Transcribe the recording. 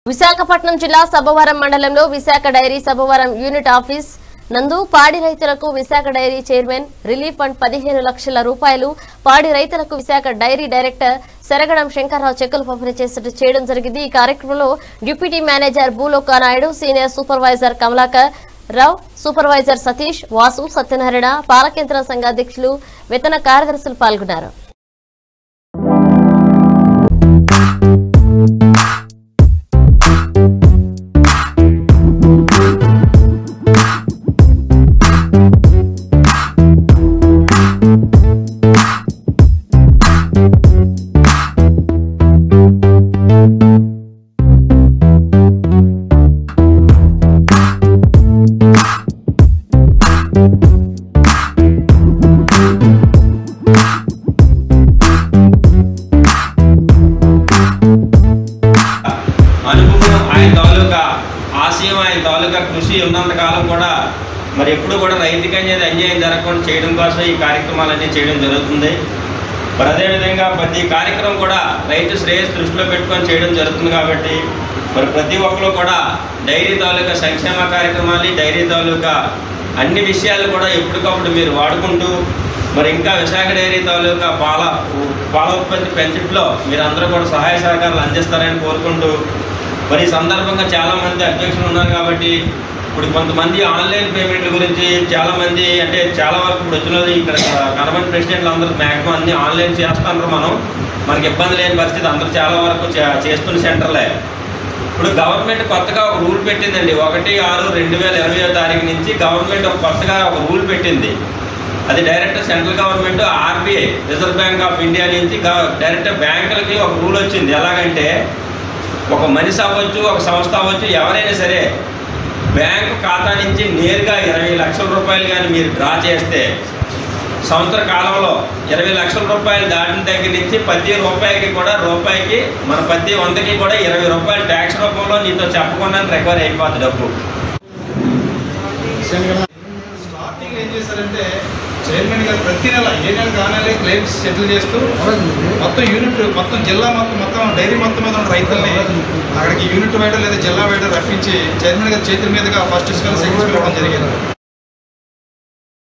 విశాఖపట్నం జిల్లా సభవరం మండలంలో Visakha dairy Sabbavaram unit office నందు పాడి రైతులకు Visakha dairy chairman relief fund పదిహేను లక్షల రూపాయలు పాడి రైతులకు విశాఖ డైరీ డైరెక్టర్ శరగడం శంకర్రావు చెక్కులు పంపిణీ చేసినట్టు చేయడం జరిగింది ఈ కార్యక్రమంలో deputy manager Bhuloka Naidu senior supervisor Kamalakar Rao supervisor Satish Vasu Satyanarayana పాలకేంద్ర సంఘ అధ్యక్షులు వేతన కార్యదర్శులు పాల్గొన్నారు అనుభవం ఆయన తాలూకా ఆశయం ఆయన తాలూకా కృషి ఉన్నంత కాలం కూడా మరి ఎప్పుడు కూడా రైతుకి అనేది అన్యాయం జరగకుండా చేయడం కోసం ఈ కార్యక్రమాలన్నీ చేయడం జరుగుతుంది మరి అదేవిధంగా ప్రతి కార్యక్రమం కూడా రైతు శ్రేయస్ దృష్టిలో పెట్టుకొని చేయడం జరుగుతుంది కాబట్టి మరి ప్రతి ఒక్కరు కూడా డైరీ తాలూకా సంక్షేమ కార్యక్రమాలు డైరీ తాలూకా అన్ని విషయాలు కూడా ఎప్పటికప్పుడు మీరు వాడుకుంటూ మరి ఇంకా విశాఖ డైరీ తాలూకా పాల పాల ఉత్పత్తి పెంచట్లో మీరు అందరూ కూడా సహాయ సహకారాలు అందిస్తారని కోరుకుంటూ మరి ఈ సందర్భంగా చాలా మంది అధ్యక్షులు ఉన్నారు కాబట్టి ఇప్పుడు కొంతమంది ఆన్లైన్ పేమెంట్ల గురించి చాలా మంది అంటే చాలా వరకు ఇప్పుడు వచ్చినది ఇక్కడ గవర్నమెంట్ ప్రెసిడెంట్లు అందరూ మ్యాక్సిమం అన్ని ఆన్లైన్ చేస్తున్నారు మనం మనకి ఇబ్బంది లేని పరిస్థితి అందరూ చాలా వరకు చే- చేస్తున్న సెంటర్లే ఇప్పుడు గవర్నమెంట్ కొత్తగా ఒక రూల్ పెట్టిందండి ఒకటి ఆరు రెండు వేల ఇరవై తారీఖు నుంచి గవర్నమెంట్ ఒక కొత్తగా ఒక రూల్ పెట్టింది అది direct central government RBI reserve bank of India నుంచి గవ- డైరెక్ట్ బ్యాంకులకి ఒక రూల్ వచ్చింది ఎలాగంటే ఒక మనిషి అవ్వచ్చు ఒక సంస్థ అవ్వచ్చు ఎవరైనా సరే బ్యాంకు ఖాతా నుంచి నేరుగా ఇరవై లక్షల రూపాయలు కానీ మీరు డ్రా చేస్తే సంవత్సర కాలంలో ఇరవై లక్షల రూపాయలు దాటిన దగ్గర నుంచి ప్రతి రూపాయికి కూడా రూపాయికి మన ప్రతి వందకి కూడా ఇరవై రూపాయలు ట్యాక్స్ రూపంలో నీతో చెప్పకుండా రికవరీ అయిపోతుంది డబ్బు స్టార్టింగ్ ఏం చేశారంటే చైర్మన్ గారు ప్రతి నెల ఏ నెల కానాలి క్లెయిమ్స్ సెటిల్ చేస్తూ మొత్తం యూనిట్ మొత్తం జిల్లా మొత్తం మొత్తం డైరీ మొత్తం మీద ఉన్న రైతుల్ని అక్కడికి యూనిట్ వైడ్ లేదా జిల్లా వైడ్ రప్పించి చైర్మన్ గారి చేతుల మీదుగా ఫస్ట్ స్పెల్ సెకండ్ స్పెల్ ఇవ్వడం జరిగింది